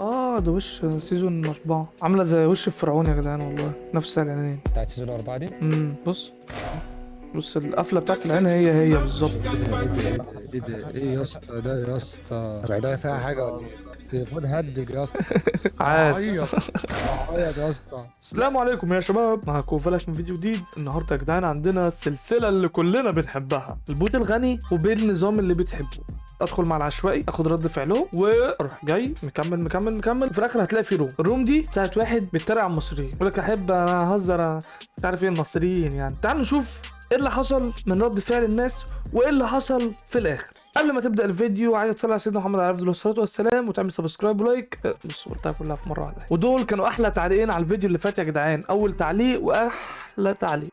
اه ده وش سيزون أربعة عاملة زي وش الفرعون يا جدعان والله نفس العينين بتاعت سيزون أربعة دي امم بص بص القفلة بتاعت العين هي هي بالظبط ايه ده ايه ده ايه ده ايه يا اسطى ده يا اسطى بعيدها فيها حاجة ولا ايه؟ تليفون هدج يا اسطى عاد عيط عيط يا اسطى السلام عليكم يا شباب معاكم فلاش من فيديو جديد النهارده يا جدعان عندنا السلسله اللي كلنا بنحبها البوت الغني وبالنظام اللي بتحبه ادخل مع العشوائي اخد رد فعلهم واروح جاي مكمل مكمل مكمل وفي الاخر هتلاقي في روم الروم دي بتاعت واحد بيتريق على المصريين يقول لك احب انا اهزر أنا مش عارف ايه المصريين يعني تعالوا نشوف ايه اللي حصل من رد فعل الناس وايه اللي حصل في الاخر قبل ما تبدا الفيديو عايز تصلي على سيدنا محمد عليه افضل الصلاه والسلام وتعمل سبسكرايب ولايك أه، بص قلتها كلها في مره واحده ودول كانوا احلى تعليقين على الفيديو اللي فات يا جدعان اول تعليق واحلى تعليق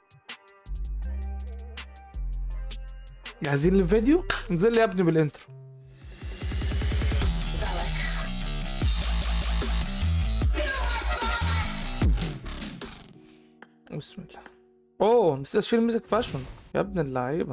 جاهزين للفيديو انزل لي يا ابني بالانترو بسم الله اوه نسيت اشيل ميوزك فاشن يا ابن اللعيبه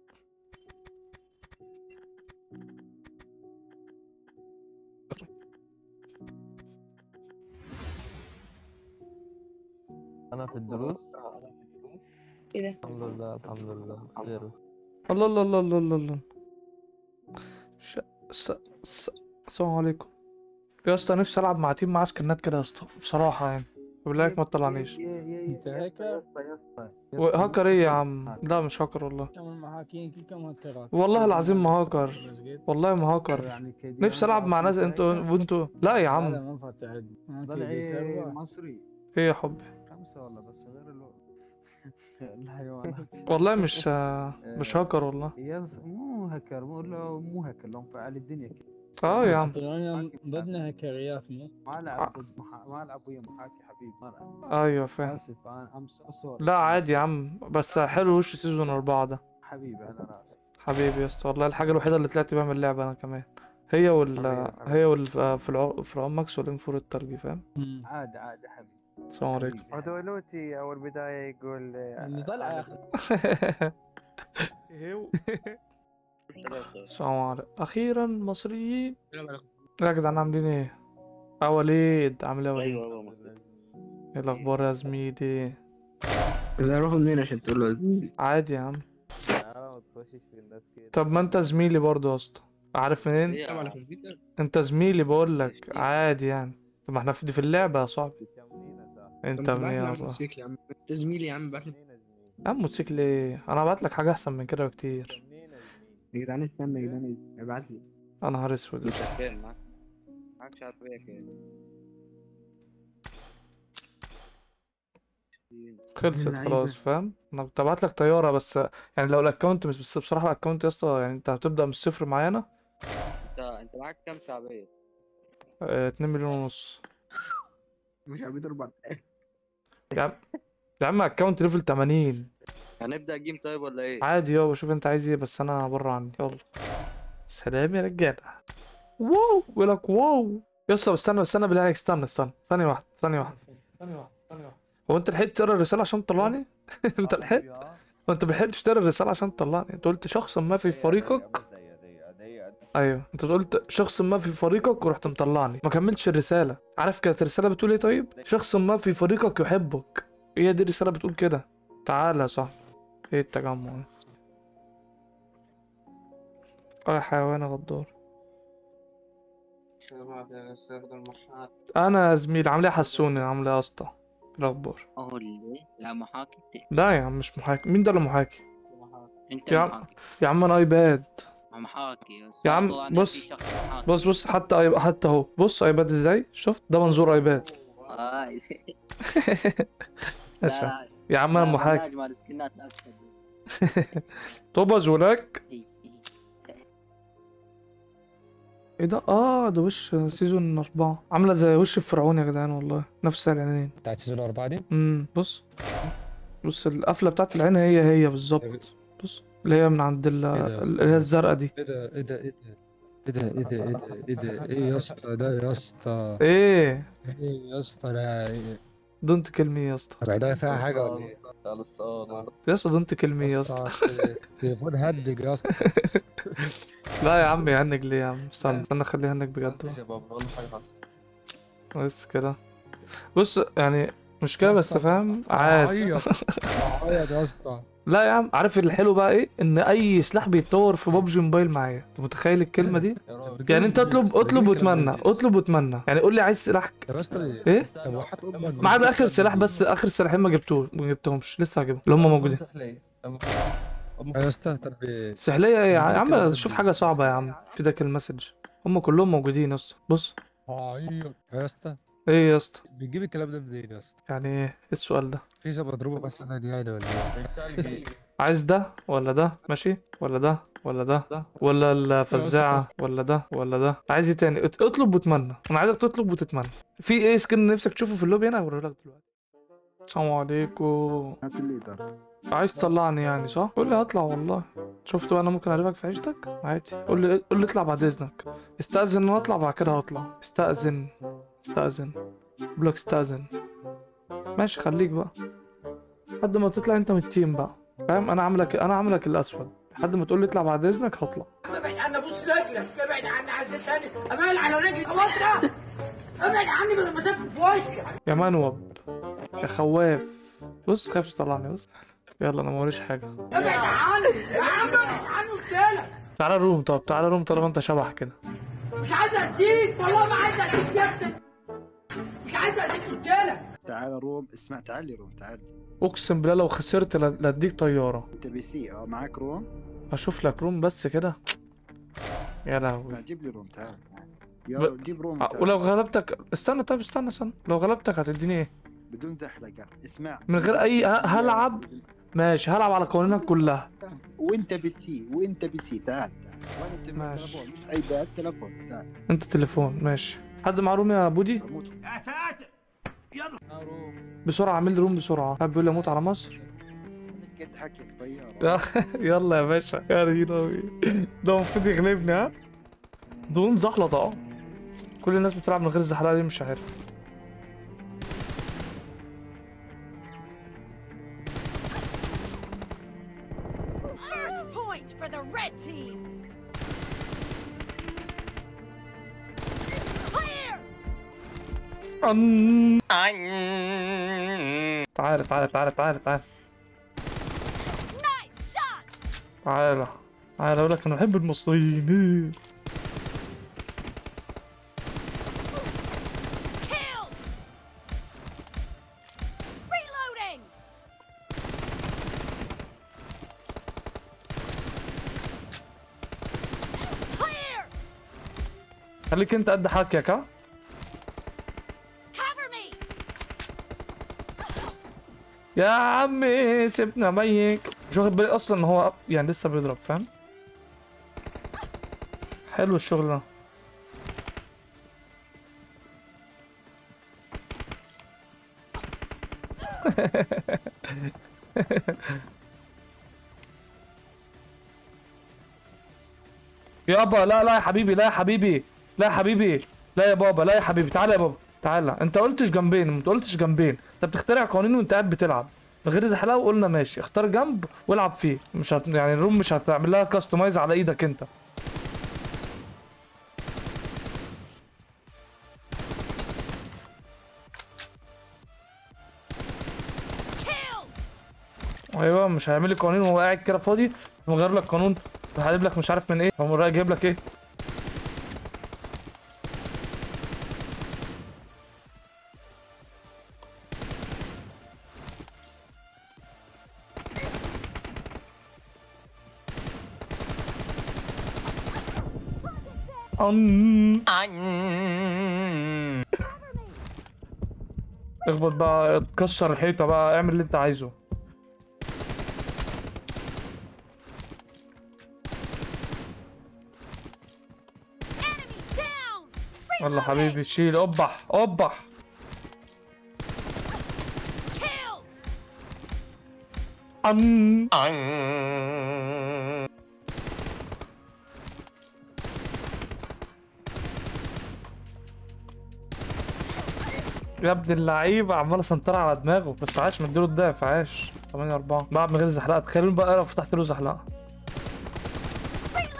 انا في الدروس ايه ده؟ الحمد لله الحمد لله خير الله الله الله الله الله الله ش... س... س... السلام عليكم يا اسطى نفسي العب مع تيم معاه سكنات كده يا اسطى بصراحه يعني بالله ما تطلعنيش انت هيك هاكر ايه يا عم لا مش هاكر والله كم محاكين كي كم هكرات والله العظيم ما هاكر والله ما هاكر يعني كده نفسي العب مع ناس انتوا وانتوا لا يا هذا عم ما فتح عد ضلعي مصري ايه يا حبي خمسة والله بس غير الو... الحيوانات والله مش مش هاكر والله يس مو هكر مو لا مو هكر لهم فعال الدنيا كده اه يا عم طلعنا ضدنا هكريات مو ما العب ضد محا... ما العب ويا محاكي حبيب ما العب ايوه فاهم اسف انا ام سو سوري لا عادي يا عم بس حلو وش سيزون أربعة ده حبيبي انا اسف حبيبي يا اسطى والله الحاجة الوحيدة اللي طلعت بيها من اللعبة أنا كمان هي وال حبيبي. هي وال في الع... في العمكس والانفور الترجي فاهم عادي عادي حبيبي السلام عليكم حبيبي. ودولوتي اول بدايه يقول اللي طلع يا اخي السلام عليكم أخيرا مصريين يا جدعان عاملين ايه؟ يا وليد عامل ايه يا وليد؟ ايه الأخبار يا زميلي؟ تعرف منين عشان تقول له زميلي عادي يا عم انا ما تخشش في الناس كده طب ما انت زميلي برضه يا اسطى عارف منين؟ طبعا في الكمبيوتر انت زميلي بقول لك عادي يعني طب ما احنا في دي في اللعبة يا صاحبي بتكملينا صح انت منين يا صاحبي؟ موتوسيكل يا عم انت زميلي يا عم بعت لي بتكملينا زميلي يا عم موتوسيكل ايه؟ انا هبعت لك حاجة احسن من كده بكتير بتكملينا زميلي يا جدعان استنى يا جدعان ابعت لي يا نهار اسود شغال معاك معاك عربيه كده خلصت اللعيبة. خلاص فاهم انا كنت ابعت لك طياره بس يعني لو الاكونت مش بس بصراحه الاكونت يا اسطى يعني انت هتبدا من الصفر معانا انت انت معاك كام شعبيه؟ اه 2 مليون ونص مش عربيه 4000 يا عم يا عم اكونت ليفل 80 هنبدا جيم طيب ولا ايه؟ عادي يابا شوف انت عايز ايه بس انا بره عني يلا سلام يا رجاله واو بيقول لك واو يا اسطى استنى استنى بالله عليك استنى استنى ثانيه واحده ثانيه واحده ثانيه واحده ثانيه واحده هو انت لحقت تقرا الرساله عشان تطلعني انت لحقت هو انت ما لحقتش تقرا الرساله عشان تطلعني انت قلت شخص ما في فريقك ايوه انت قلت شخص ما في فريقك ورحت مطلعني ما كملتش الرساله عارف كانت الرساله بتقول ايه طيب شخص ما في فريقك يحبك هي دي الرساله بتقول كده تعالى يا صاحبي ايه التجمع ده اه يا حيوان يا غدار انا يا زميلي عامل ايه يا حسوني عامل ايه يا اسطى إيه الاخبار قول لا محاكي ت- لا يا عم مش محاكي مين ده اللي محاكي انت يا عم- محاكي يا عم انا ايباد محاكي بس يا عم والله أنا بص- في شخص محاكي. بص بص حتى أيب... حتى اهو بص ايباد ازاي شفت ده منظور ايباد آه. أسف. لا، يا عم انا لا، محاكي برنامج مال السكنات لا تشتغل. طوبز ولك إي، إي. ايه ده اه ده وش سيزون أربعة عاملة زي وش الفرعون يا جدعان والله نفس العينين بتاعت سيزون أربعة دي امم بص بص القفلة بتاعت العين هي هي بالظبط بص اللي هي من عند ال- إيه ده؟ اللي هي الزرقاء دي ايه ده ايه ده ايه ده ايه ده ايه ده ايه ده ايه ده ايه يا اسطى ده يا اسطى ايه ايه يا اسطى ده إيه؟ دونت كيل مي يا اسطى بعيدها فيها حاجة ولا ايه؟ يا اسطى دونت كيل مي يا اسطى تليفون هدج يا اسطى لا يا عم يهنج ليه يا عم استنى استنى خليه يهنج بجد بس كده بص يعني مش كده بس فاهم عادي عيط عيط يا اسطى لا يا عم عارف الحلو بقى ايه ان اي سلاح بيتطور في ببجي موبايل معايا انت متخيل الكلمه دي يعني انت اطلب اطلب واتمنى اطلب واتمنى يعني قول لي عايز سلاح يا اسطى ايه طب وحد امك ما عدا اخر سلاح بس اخر سلاحين ما جبتوه ما جبتهمش لسه هجيبهم اللي هم موجودين يا اسطى طب سحلية ايه يا عم شوف حاجة صعبة يا عم في داك المسج هم كلهم موجودين يا اسطى بص عيط يا اسطى ايه يا اسطى بتجيب الكلام ده منين يا اسطى يعني ايه إيه السؤال ده في زي مضروبه مثلا دي يعني ولا ايه عايز ده ولا ده ماشي ولا ده ولا ده ولا الفزاعة ولا ده ولا ده عايز ايه تاني ات- اطلب واتمنى انا عايزك تطلب وتتمنى في ايه سكن نفسك تشوفه في اللوبي هنا هوريه لك دلوقتي السلام عليكم هات الليدر عايز تطلعني يعني صح؟ قول لي هطلع والله شفت بقى انا ممكن اعرفك في عيشتك عادي قول لي قول لي اطلع بعد اذنك استأذن ان انا اطلع بعد كده هطلع استأذن استأذن بقول لك استأذن ماشي خليك بقى لحد ما تطلع انت من التيم بقى فاهم انا عاملك انا عاملك الاسود لحد ما تقول لي اطلع بعد اذنك هطلع ابعد عني ابوس رجلك ابعد عني عايز تاني امال على رجلي خلاص ده ابعد عني بدل ما تاكل في وشك يا منوب يا خواف بص خايف تطلعني بص يلا انا موريش حاجه ابعد عني يا عم ابعد عني قلت لك تعالى روم طب تعالى روم طالما انت شبح كده مش عايز اديك والله ما عايز اديك يا ابني مش عايز اديك قلت لك تعال روم اسمع تعال لي روم تعال اقسم بالله لو خسرت لا لا اديك طياره انت بي سي اه معاك روم اشوف لك روم بس كده يا لا لهوي جيب لي روم تعال تعال. يا ب- جيب روم آه، تعال. ولو غلبتك استنى طيب استنى استنى لو غلبتك هتديني ايه بدون زحلقه اسمع من غير اي ه- هلعب ماشي هلعب على قوانينك كلها وانت بي سي وانت بي سي تعال تعال وانا انت ماشي. تليفون مش ايباد تليفون تعال انت تليفون ماشي حد معاه روم يا بودي اموت بسرعه اعمل لي روم بسرعه حد بيقول لي اموت على مصر لقيت حكيك طياره يلا يا باشا يا ريناوي ده المفروض يغلبني ها دون زحلطة اه كل الناس بتلعب من غير الزحلقة دي مش عارف First point for the red team. Clear. أن... تعالى تعالى تعالى تعالى تعالى Nice shot. تعالى تعالى اقول لك انا بحب المصريين Killed. Reloading. Clear. خليك انت قد حكيك ها Cover me. يا عمي سيبنا ميك مش واخد بالي اصلا ان هو يعني لسه بيضرب فاهم حلو الشغل ده يابا لا لا يا حبيبي لا يا حبيبي لا يا حبيبي لا يا بابا لا يا حبيبي تعالى يا بابا تعالى انت قلتش جنبين انت قلتش جنبين انت بتخترع قوانين وانت قاعد بتلعب من غير زحلقه وقلنا ماشي اختار جنب والعب فيه مش هت... يعني الروم مش هتعمل لها كاستمايز على ايدك انت Killed. ايوه مش هيعمل لي قوانين وهو قاعد كده فاضي مغير لك قانون هجيب لك مش عارف من ايه هو رايح جايب لك ايه أن... اخبط بقى كسر الحيطة بقى اعمل اللي انت عايزه Enemy down. يلا حبيبي شيل قبح قبح Killed. أن... يا ابن اللعيبة عمال اسنطر على دماغه بس عاش مديله الضعف عاش 8 4 بلعب من غير زحلقة تخيلوا بقى لو فتحت له زحلقة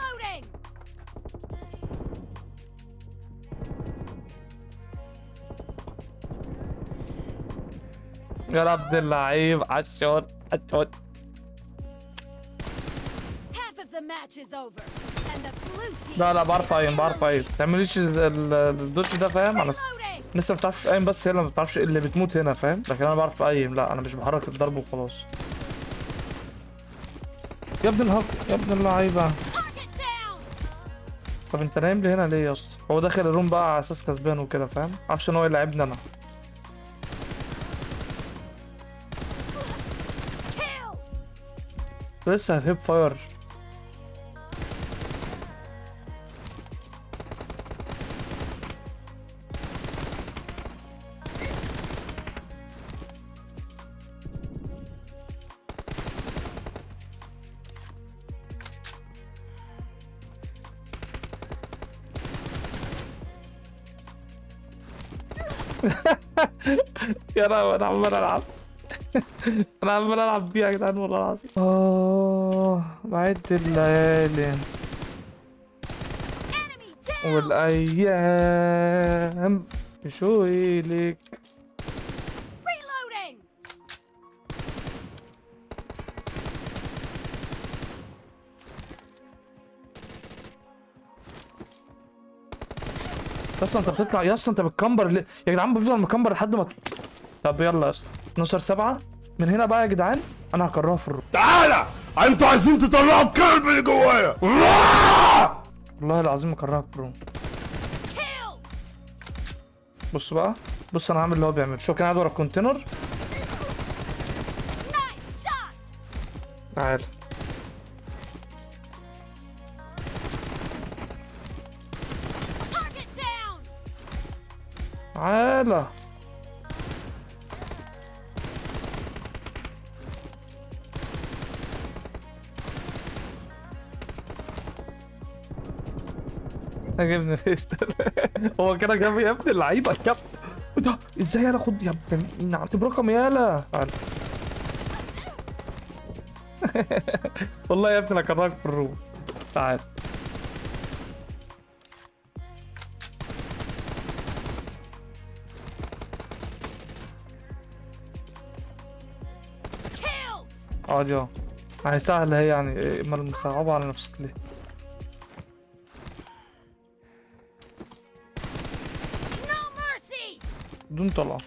Reloading. يا عبد اللعيب عالشوط عالشوط Half of the match is over, and the blue team لا لا بعرف اقيم بعرف اقيم ما تعمليش ال- ال- الدوش ده فاهم انا loading. لسه ما بتعرفش اقيم بس هي اللي ما بتعرفش اللي بتموت هنا فاهم لكن انا بعرف اقيم لا انا مش بحرك الضرب وخلاص يا ابن الهك يا ابن اللعيبه Target down. طب انت نايم لي هنا ليه يا اسطى هو داخل الروم بقى على اساس كسبان وكده فاهم معرفش ان هو يلعبني انا Kill. لسه هتهيب فاير يا لهوي انا عمال العب انا عمال العب بيها يا جدعان والله العظيم اه بعد الليالي Enemy down. والايام شوي لك Reloading. يا اسطى انت بتطلع يا اسطى انت بتكمبر ليه يا جدعان بفضل مكمبر لحد ما طب يلا يا اسطى 12 7 من هنا بقى يا جدعان انا هكرهها في الروم تعالى انتوا عايزين تطلعوا الكلب اللي جوايا والله العظيم هكرهها في الروم Killed. بص بقى بص انا هعمل اللي هو بيعمله شوف كان قاعد ورا الكونتينر Nice shot. تعال Target down. تعالى عجبني فيستر هو كده جاب يا ابن اللعيبه يا ابن إيه ده ازاي انا اخد يا ابن نعم برقم يالا تعال والله يا ابني انا كرهك في الروم تعال Killed. اقعد يا هي سهلة هي يعني إيه، امال مصعبة على نفسك ليه؟ No mercy. بدون طلعة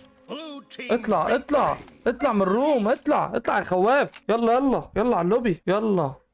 اطلع اطلع اطلع من الروم اطلع اطلع يا خواف يلا يلا يلا على اللوبي يلا